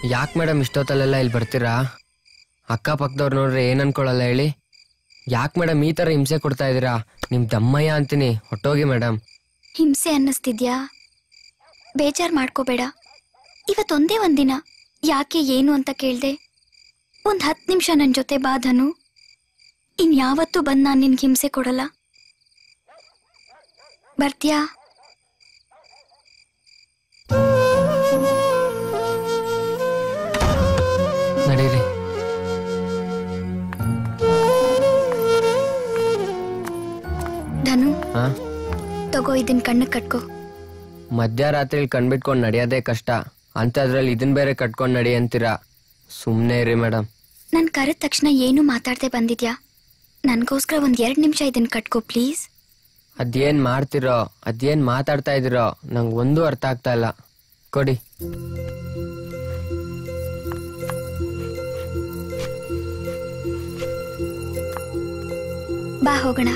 ಯಾಕೆ ಮೇಡಮ್ ಇಷ್ಟೊತ್ತಲ್ಲೆಲ್ಲ ಇಲ್ಲಿ ಬರ್ತೀರಾ ಅಕ್ಕಪಕ್ಕದವ್ರು ನೋಡ್ರೆ ಏನ್ ಅನ್ಕೊಳಲ್ಲ ಹೇಳಿ ಯಾಕೆ ಮೇಡಮ್ ಈ ಥರ ಹಿಂಸೆ ಕೊಡ್ತಾ ಇದ್ದೀರಾ ನಿಮ್ ದಮ್ಮಯ್ಯ ಅಂತೀನಿ ಹೊಟ್ಟೋಗಿ ಮೇಡಮ್ ಹಿಂಸೆ ಅನ್ನಿಸ್ತಿದ್ಯಾ ಬೇಜಾರ್ ಮಾಡ್ಕೋಬೇಡ ಇವತ್ತೊಂದೇ ಒಂದಿನ ಯಾಕೆ ಏನು ಅಂತ ಕೇಳ್ದೆ ಒಂದ್ ಹತ್ತು ನಿಮಿಷ ನನ್ನ ಜೊತೆ ಬಾ ಧನು ಇನ್ಯಾವತ್ತೂ ಬಂದ್ ನಾನು ನಿನ್ಗೆ ಹಿಂಸೆ ಕೊಡಲ್ಲ ಬರ್ತೀಯಾ ನಡೀರಿ ಧನು ಹಾ ತಗೋ ಇದನ್ ಕಣ್ಣು ಕಟ್ಕೋ ಮಧ್ಯರಾತ್ರಿಲಿ ಕಣ್ಬಿಟ್ಕೊಂಡು ನಡೆಯೋದೇ ಕಷ್ಟ ಅಂಥದ್ರಲ್ಲಿ ಇದನ್ ಬೇರೆ ಕಟ್ಕೊಂಡು ನಡಿ ಅಂತೀರಾ ಸುಮ್ಮನೆ ಇರಿ ಮೇಡಮ್ ನನ್ ಕರೆದ ತಕ್ಷಣ ಏನು ಮಾತಾಡ್ದೆ ಬಂದಿದ್ಯಾ ನನ್ಗೋಸ್ಕರ ಒಂದ್ ಎರಡ್ ನಿಮಿಷ ಇದನ್ ಕಟ್ಕೋ ಪ್ಲೀಸ್ ಅದೇನ್ ಮಾಡ್ತಿರೋ ಅದೇನ್ ಮಾತಾಡ್ತಾ ಇದೀರೋ ನಂಗೆ ಒಂದು ಅರ್ಥ ಆಗ್ತಾ ಇಲ್ಲ ಕೊಡಿ ಬಾ ಹೋಗೋಣ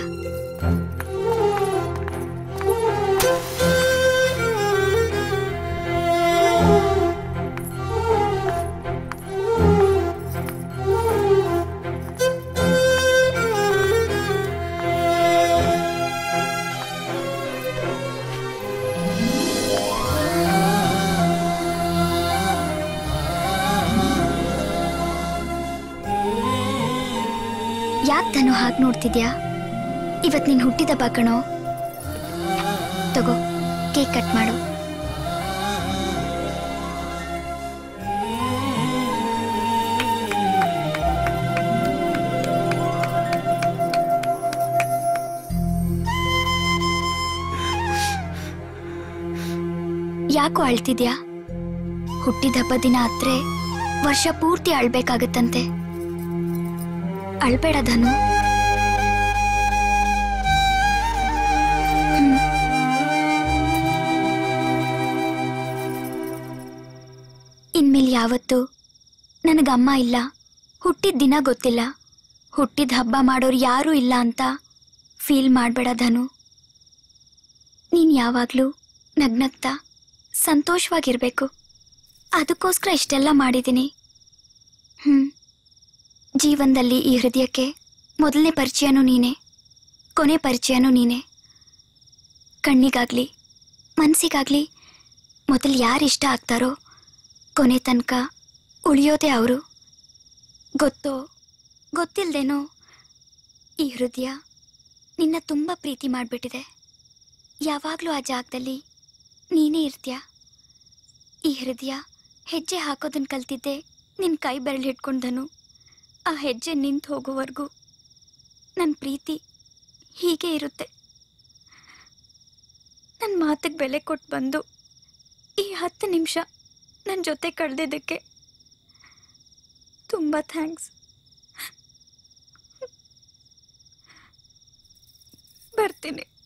ಯಾಕೆ ಧನು ಹಾಗೆ ನೋಡ್ತಿದ್ಯಾ ಇವತ್ ನೀನ್ ಹುಟ್ಟಿದ ಹಬ್ಬ ಕಣೋ ತಗೋ ಕೇಕ್ ಕಟ್ ಮಾಡು ಯಾಕೋ ಅಳ್ತಿದ್ಯಾ ಹುಟ್ಟಿದ ಹಬ್ಬ ದಿನ ಆದ್ರೆ ವರ್ಷ ಪೂರ್ತಿ ಅಳ್ಬೇಕಾಗತ್ತಂತೆ ಅಳ್ಬೇಡ ಧನು ಹ್ಮ್. ಇನ್ಮೇಲೆ ಯಾವತ್ತು ನನಗಮ್ಮ ಇಲ್ಲ ಹುಟ್ಟಿದ ದಿನ ಗೊತ್ತಿಲ್ಲ ಹುಟ್ಟಿದ ಹಬ್ಬ ಮಾಡೋರು ಯಾರೂ ಇಲ್ಲ ಅಂತ ಫೀಲ್ ಮಾಡಬೇಡ ಧನು ನೀನು ಯಾವಾಗಲೂ ನಗ್ನಗ್ತಾ ಸಂತೋಷವಾಗಿರ್ಬೇಕು ಅದಕ್ಕೋಸ್ಕರ ಇಷ್ಟೆಲ್ಲ ಮಾಡಿದ್ದೀನಿ ಹ್ಞೂ ಜೀವನದಲ್ಲಿ ಈ ಹೃದಯಕ್ಕೆ ಮೊದಲನೇ ಪರಿಚಯನೂ ನೀನೇ ಕೊನೆ ಪರಿಚಯನೂ ನೀನೇ ಕಣ್ಣಿಗಾಗ್ಲಿ ಮನಸ್ಸಿಗಾಗ್ಲಿ ಮೊದಲು ಯಾರು ಇಷ್ಟ ಆಗ್ತಾರೋ ಕೊನೆ ತನಕ ಉಳಿಯೋದೇ ಅವರು ಗೊತ್ತೋ ಗೊತ್ತಿಲ್ದೇನೋ ಈ ಹೃದಯ ನಿನ್ನ ತುಂಬ ಪ್ರೀತಿ ಮಾಡಿಬಿಟ್ಟಿದೆ ಯಾವಾಗಲೂ ಆ ಜಾಗದಲ್ಲಿ ನೀನೇ ಇರ್ತೀಯ ಈ ಹೃದಯ ಹೆಜ್ಜೆ ಹಾಕೋದನ್ನ ಕಲ್ತಿದ್ದೆ ನಿನ್ನ ಕೈ ಬೆರಳು ಹಿಡ್ಕೊಂಡನು ಆ ಹೆಜ್ಜೆ ನಿಂತು ಹೋಗೋವರೆಗೂ ನನ್ನ ಪ್ರೀತಿ ಹೀಗೆ ಇರುತ್ತೆ ನನ್ನ ಮಾತಿಗೆ ಬೆಲೆ ಕೊಟ್ಟು ಬಂದು ಈ ಹತ್ತು ನಿಮಿಷ ನನ್ನ ಜೊತೆ ಕಳೆದಿದ್ದಕ್ಕೆ ತುಂಬ ಥ್ಯಾಂಕ್ಸ್ ಬರ್ತೀನಿ